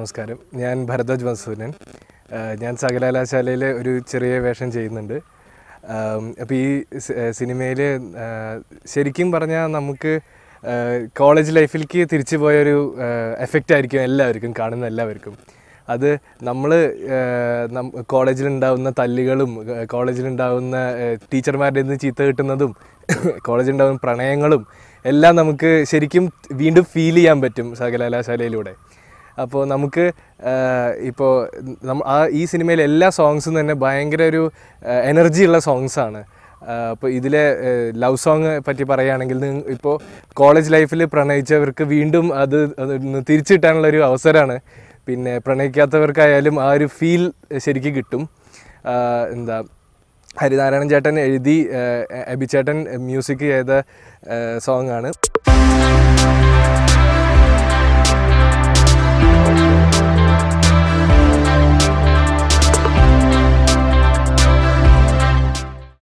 നമസ്കാരം ഞാൻ ഭരദ്വാജ് മധുസൂദനൻ ആഹ് ഞാൻ സകലകലാശാലയിൽ ഒരു ചെറിയ വേഷം ചെയ്യുന്നുണ്ട് അപ്പോൾ ഈ സിനിമയിൽ ശരിക്കും പറഞ്ഞാൽ നമുക്ക് കോളേജ് ലൈഫിലേക്ക് തിരിച്ചു പോയൊരു എഫക്റ്റ് ആയിരിക്കും എല്ലാവർക്കും കാണുന്ന എല്ലാവർക്കും അത് നമ്മൾ കോളേജിലുണ്ടാവുന്ന തല്ലുകളും കോളേജിലുണ്ടാവുന്ന ടീച്ചർമാരുടെ നിന്ന് ചീത്ത കിട്ടുന്നതും കോളേജിലുണ്ടാവുന്ന പ്രണയങ്ങളും എല്ലാം നമുക്ക് ശരിക്കും വീണ്ടും ഫീൽ ചെയ്യാൻ പറ്റും സകലകലാശാലയിലൂടെ അപ്പോൾ നമുക്ക് ഇപ്പോൾ നമ്മ ആ ഈ സിനിമയിലെ എല്ലാ സോങ്സും തന്നെ ഭയങ്കര ഒരു എനർജി ഉള്ള സോങ്സാണ് അപ്പോൾ ഇതിലെ ലവ് സോങ് പറ്റി പറയുകയാണെങ്കിൽ ഇപ്പോൾ കോളേജ് ലൈഫിൽ പ്രണയിച്ചവർക്ക് വീണ്ടും അത് അതൊന്ന് തിരിച്ചു കിട്ടാനുള്ള ഒരു അവസരമാണ് പിന്നെ പ്രണയിക്കാത്തവർക്കായാലും ആ ഒരു ഫീൽ ശരിക്കും കിട്ടും ആ, എന്താ ഹരിനാരായണൻ ചേട്ടൻ എഴുതി അബി ചേട്ടൻ മ്യൂസിക് ചെയ്ത സോങ് ആണ്